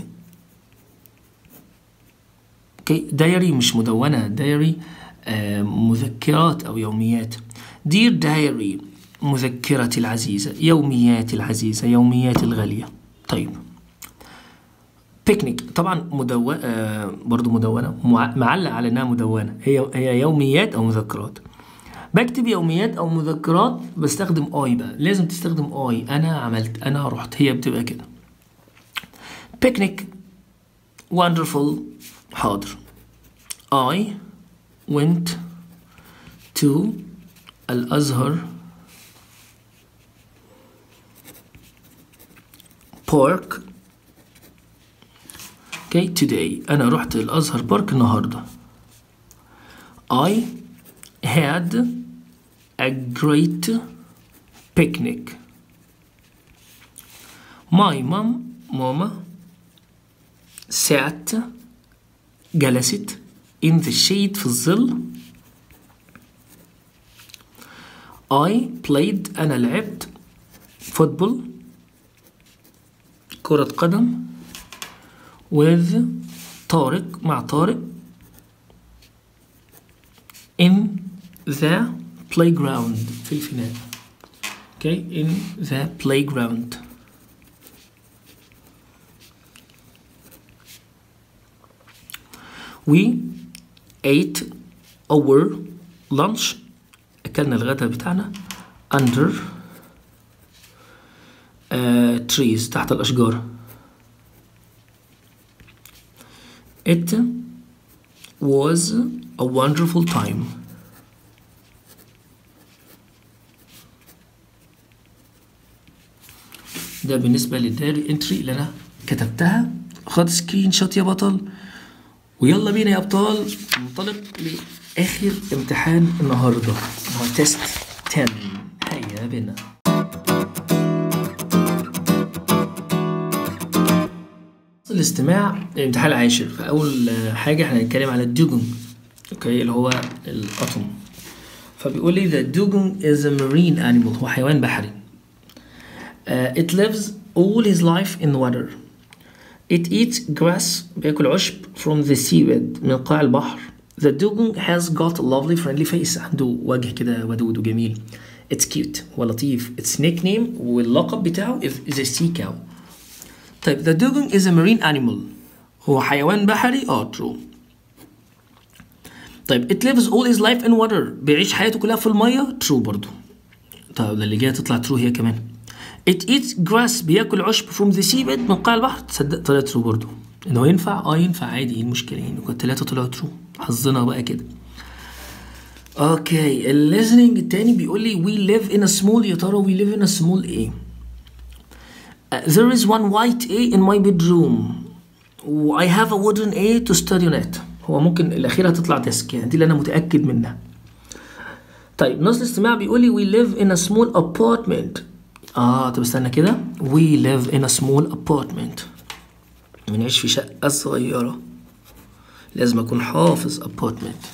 اوكي دايري مش مدونة دايري آه مذكرات أو يوميات دير دايري مذكرتي العزيزة يومياتي العزيزة يومياتي الغالية طيب بيكنيك طبعا مدونة آه برضو مدونة مع- معلق على انها مدونة هي هي يوميات او مذكرات بكتب يوميات او مذكرات بستخدم اي بقى لازم تستخدم اي انا عملت انا رحت هي بتبقى كده بيكنيك wonderful حاضر I went to الأزهر park okay today أنا رحت الأزهر بارك النهاردة I had a great picnic my mom ماما sat جلست in the shade في الظل I played أنا لعبت فوتبول كرة قدم with طارق مع طارق in the playground في الفناء okay in the playground we ate our lunch أكلنا الغداء بتاعنا under uh, trees تحت الأشجار It was a wonderful time ده بالنسبة للدايري انتري اللي أنا كتبتها خد سكرين شوت يا بطل ويلا بينا يا أبطال ننطلق لآخر امتحان النهاردة هو تيست 10 هيا بنا الاستماع الامتحان العاشر فأول حاجة احنا هنتكلم على الدوجون اوكي اللي هو القطم فبيقول لي the dugong is a marine animal هو حيوان بحري uh, it lives all his life in water it eats grass بياكل عشب from the seabed من قاع البحر the dugong has got a lovely friendly face عنده وجه كده ودود وجميل it's cute هو لطيف its nickname واللقب بتاعه is the sea cow طيب the dugong is a marine animal هو حيوان بحري اه true طيب it lives all his life in water بيعيش حياته كلها في المية true برضو طيب ده اللي جاية تطلع true هي كمان it eats grass بياكل عشب from the seabed من قاع البحر تصدق طلع true برضو انه ينفع اه ينفع عادي ايه المشكلة يعني كنت ثلاثة طلعوا true حظنا بقى كده اوكي الليسننج التاني بيقول لي we live in a small يا ترى we live in a small ايه Uh, there is one white A in my bedroom. I have a wooden A to study on it. هو ممكن الأخيرة تطلع ديسك يعني دي اللي أنا متأكد منها. طيب نص الاستماع بيقول لي we live in a small apartment. آه طب استنى كده. We live in a small apartment. بنعيش في شقة صغيرة. لازم أكون حافظ apartment.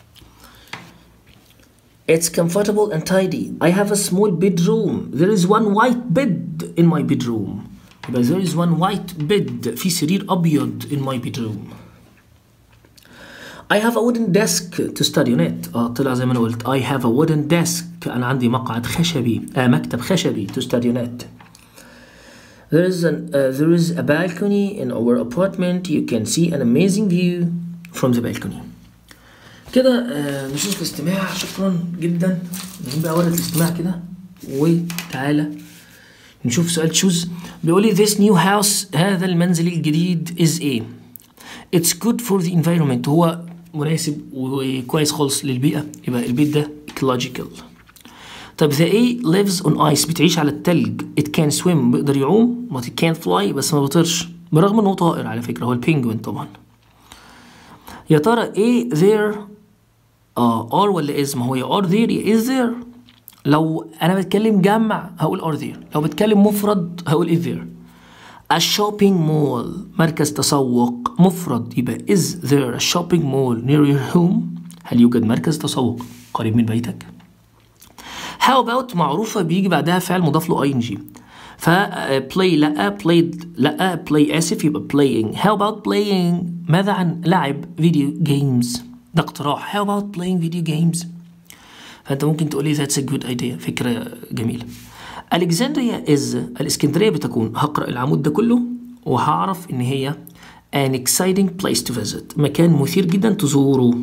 It's comfortable and tidy. I have a small bedroom. There is one white bed in my bedroom. يبقى there is one white bed في سرير أبيض in my bedroom. I have a wooden desk to study on it اه طلع زي ما انا قلت I have a wooden desk انا عندي مقعد خشبي آه مكتب خشبي to study on it There is an uh, there is a balcony in our apartment you can see an amazing view from the balcony كده آه نشوف الاستماع شكرا جدا نجيب بقى ورقة الاستماع كده وتعالى نشوف سؤال تشوز بيقول لي this new house هذا المنزل الجديد is a it's good for the environment هو مناسب وكويس خالص للبيئة يبقى البيت ده ecological طب the A lives on ice بتعيش على التلج it can swim بيقدر يعوم but it can't fly بس ما بيطيرش برغم انه طائر على فكرة هو البينجوين طبعا يا ترى A there اه are ولا is ما هو يا are there يا is there لو انا بتكلم جمع هقول are there لو بتكلم مفرد هقول is there a shopping mall مركز تسوق مفرد يبقى is there a shopping mall near your home هل يوجد مركز تسوق قريب من بيتك how about معروفة بيجي بعدها فعل مضاف له ing ف play لا played لا play آسف يبقى playing how about playing ماذا عن لعب فيديو games ده اقتراح how about playing video games فأنت ممكن تقول لي that's a good idea فكرة جميلة ألكسندريا is الإسكندرية بتكون هقرأ العمود ده كله وهعرف إن هي an exciting place to visit مكان مثير جدا تزوره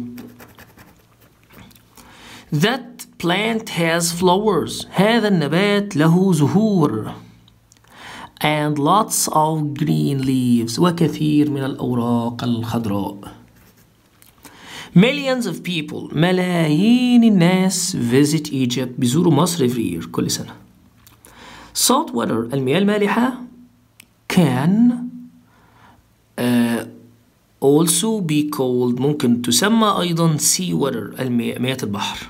That plant has flowers هذا النبات له زهور and lots of green leaves وكثير من الأوراق الخضراء Millions of people ملايين الناس visit Egypt بيزوروا مصر every year كل سنة Salt water المياه المالحة can uh, also be called ممكن تسمى أيضا sea water المياه مياه البحر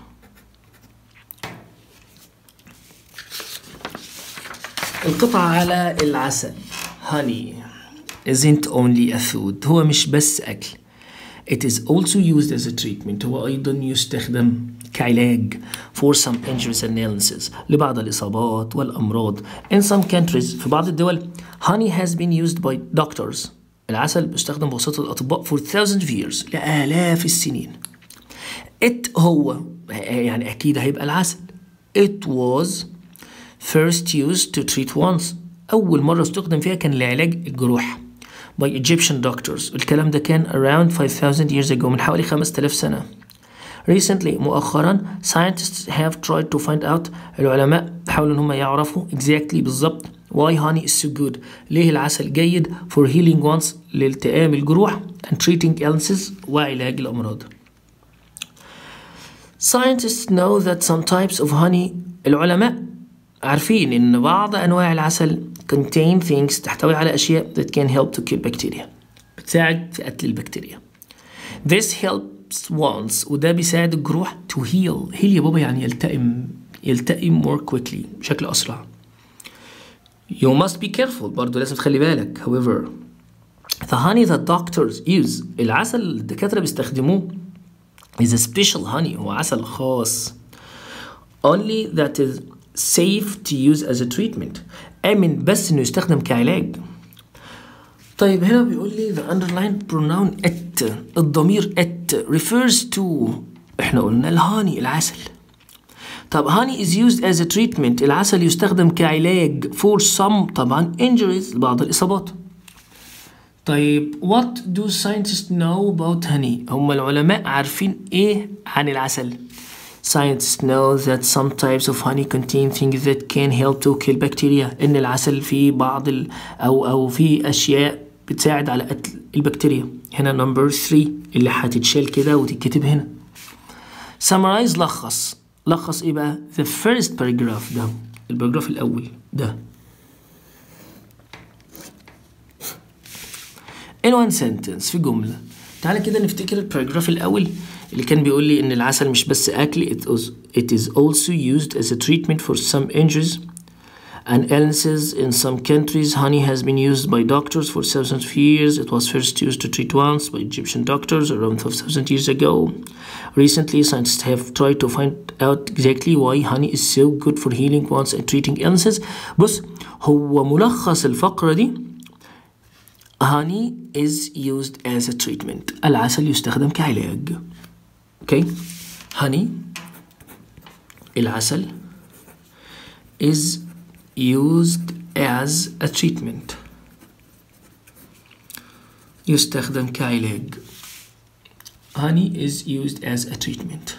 القطعة على العسل honey isn't only a food هو مش بس أكل It is also used as a treatment هو أيضا يستخدم كعلاج for some injuries and illnesses لبعض الإصابات والأمراض In some countries في بعض الدول honey has been used by doctors العسل بيستخدم بواسطة الأطباء for thousands of years لآلاف السنين It هو يعني أكيد هيبقى العسل It was first used to treat wounds أول مرة استخدم فيها كان لعلاج الجروح by Egyptian doctors الكلام ده كان around 5000 years ago من حوالي 5000 سنة recently مؤخرا scientists have tried to find out العلماء حاولوا ان هم يعرفوا exactly بالظبط why honey is so good ليه العسل جيد for healing wounds لالتئام الجروح and treating illnesses وعلاج الأمراض scientists know that some types of honey العلماء عارفين ان بعض انواع العسل contain things تحتوي على اشياء that can help to kill bacteria بتساعد في قتل البكتيريا this helps once وده بيساعد الجروح to heal heal يا بابا يعني يلتئم يلتئم more quickly بشكل اسرع you must be careful برضو لازم تخلي بالك however the honey that doctors use العسل اللي الدكاترة بيستخدموه is a special honey هو عسل خاص only that is safe to use as a treatment آمن بس إنه يستخدم كعلاج طيب هنا بيقول لي the underlined pronoun it الضمير it refers to احنا قلنا الهاني العسل طب honey is used as a treatment العسل يستخدم كعلاج for some طبعا injuries بعض الإصابات طيب what do scientists know about honey هم العلماء عارفين ايه عن العسل Scientists know that some types of honey contain things that can help to kill bacteria إن العسل فيه بعض ال أو أو فيه أشياء بتساعد على قتل البكتيريا هنا نمبر 3 اللي هتتشال كده وتتكتب هنا summarize لخص لخص ايه بقى the first paragraph ده الباراجراف الأول ده in one sentence في جملة تعالى كده نفتكر الباراجراف الأول اللي كان بيقول لي إن العسل مش بس أكل it, was, it is also used as a treatment for some injuries and illnesses in some countries. Honey has been used by doctors for thousands of years. It was first used to treat wounds by Egyptian doctors around 5,000 years ago. Recently, scientists have tried to find out exactly why honey is so good for healing wounds and treating illnesses. بص هو ملخص الفقرة دي honey is used as a treatment العسل يستخدم كعلاج okay honey العسل is used as a treatment يستخدم كعلاج honey is used as a treatment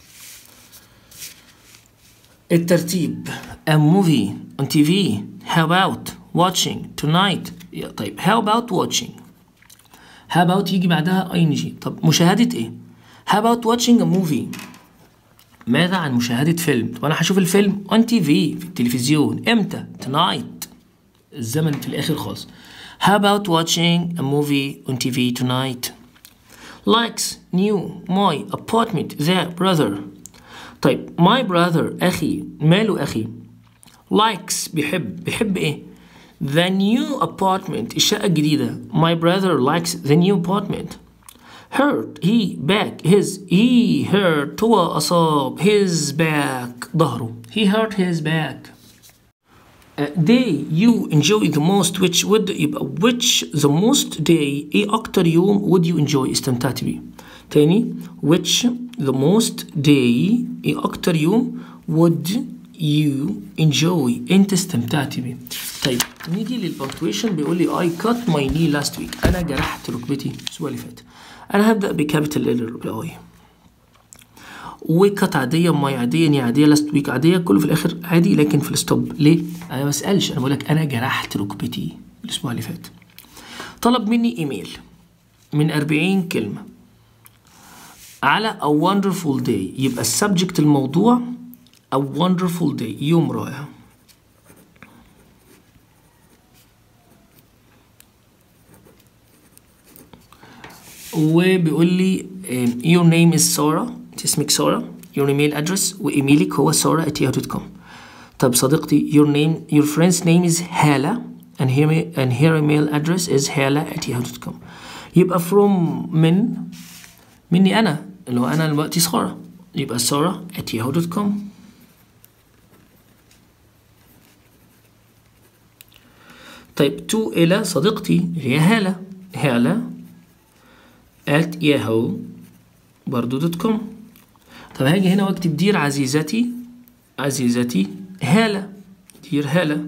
الترتيب a movie on TV how about watching tonight يا طيب how about watching how about يجي بعدها ing طب مشاهدة ايه how about watching a movie ماذا عن مشاهدة فيلم طب انا هشوف الفيلم on TV في التلفزيون امتى tonight الزمن في الاخر خالص how about watching a movie on TV tonight likes new my apartment their brother طيب my brother أخي ماله أخي likes بيحب بيحب إيه the new apartment الشقة الجديدة my brother likes the new apartment hurt he back his he hurt هو أصاب his back ظهره he hurt his back uh, day you enjoy the most which would يبقى which the most day ايه اكتر يوم would you enjoy استمتعت بيه تاني which the most day ايه اكتر يوم would you enjoy انت استمتعت بيه طيب نيجي للبنكتويشن بيقول لي I cut my knee last week انا جرحت ركبتي الاسبوع اللي فات انا هبدا بكابيتال ال اي وكت عادية ماي عادية ني عادية لاست ويك عادية كله في الآخر عادي لكن في الستوب ليه؟ أنا ما بسألش أنا بقول لك أنا جرحت ركبتي الأسبوع اللي فات طلب مني إيميل من 40 كلمة على a wonderful day يبقى السبجكت الموضوع a wonderful day يوم رائع وبيقول لي your name is Sarah انت اسمك سارة your email address وايميلك هو سارة at yahoo.com طب صديقتي your name your friend's name is هالة and her, and her email address is هالة at yahoo.com يبقى from من مني أنا اللي هو أنا دلوقتي سارة يبقى سارة at yahoo.com طيب تو إلى صديقتي هي هالة هالة at yahoo برضو دوت كوم طب هاجي هنا واكتب دير عزيزتي عزيزتي هالة دير هالة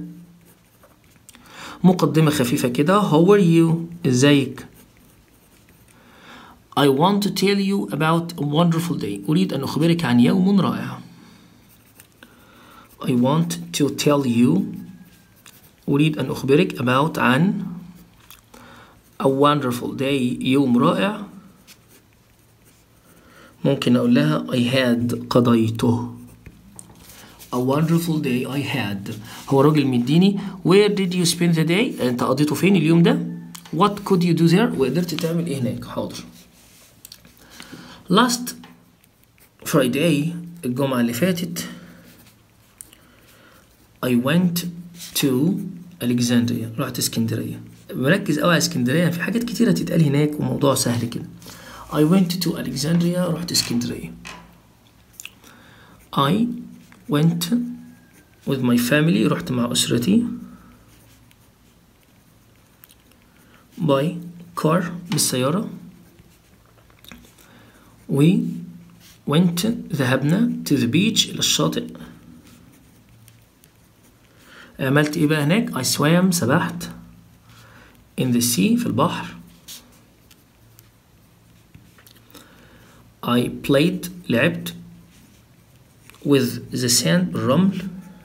مقدمة خفيفة كده how are you ازيك I want to tell you about a wonderful day أريد أن أخبرك عن يوم رائع I want to tell you أريد أن أخبرك about عن a wonderful day يوم رائع ممكن أقول لها I had قضيته A wonderful day I had هو راجل مديني Where did you spend the day أنت قضيته فين اليوم ده What could you do there وقدرت تعمل إيه هناك حاضر Last Friday الجمعة اللي فاتت I went to Alexandria رحت اسكندرية مركز قوي على اسكندرية في حاجات كتيرة تتقال هناك وموضوع سهل كده I went to Alexandria رحت اسكندرية I went with my family رحت مع أسرتي by car بالسيارة we went ذهبنا to the beach إلى الشاطئ عملت إيه بقى هناك I swam سبحت in the sea في البحر I played لعبت with the sand بالرمل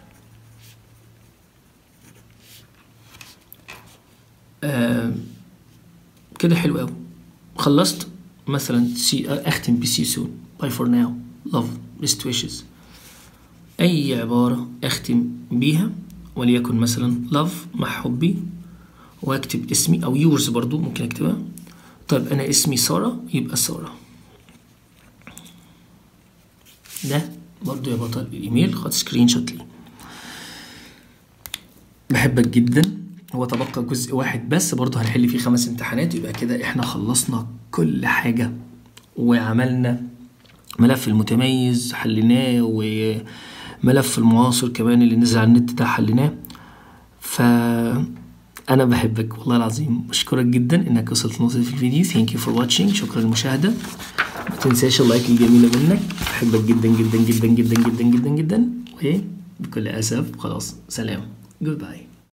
آه كده حلو قوي خلصت مثلا سي اختم بسي سون باي فور ناو لاف best wishes اي عبارة اختم بيها وليكن مثلا لاف مع حبي واكتب اسمي او يورز برضو ممكن اكتبها طيب انا اسمي سارة يبقى سارة ده برضو يا بطل الايميل خد سكرين شوت لي بحبك جدا هو تبقى جزء واحد بس برضو هنحل فيه خمس امتحانات يبقى كده احنا خلصنا كل حاجة وعملنا ملف المتميز حليناه وملف المعاصر كمان اللي نزل على النت ده حليناه ف انا بحبك والله العظيم بشكرك جدا انك وصلت لنقطة في الفيديو ثانك يو فور واتشينج شكرا للمشاهدة ما تنساش اللايك الجميلة منك بحبك جدا جدا جدا جدا جدا جدا جدا وبكل اسف خلاص سلام جود باي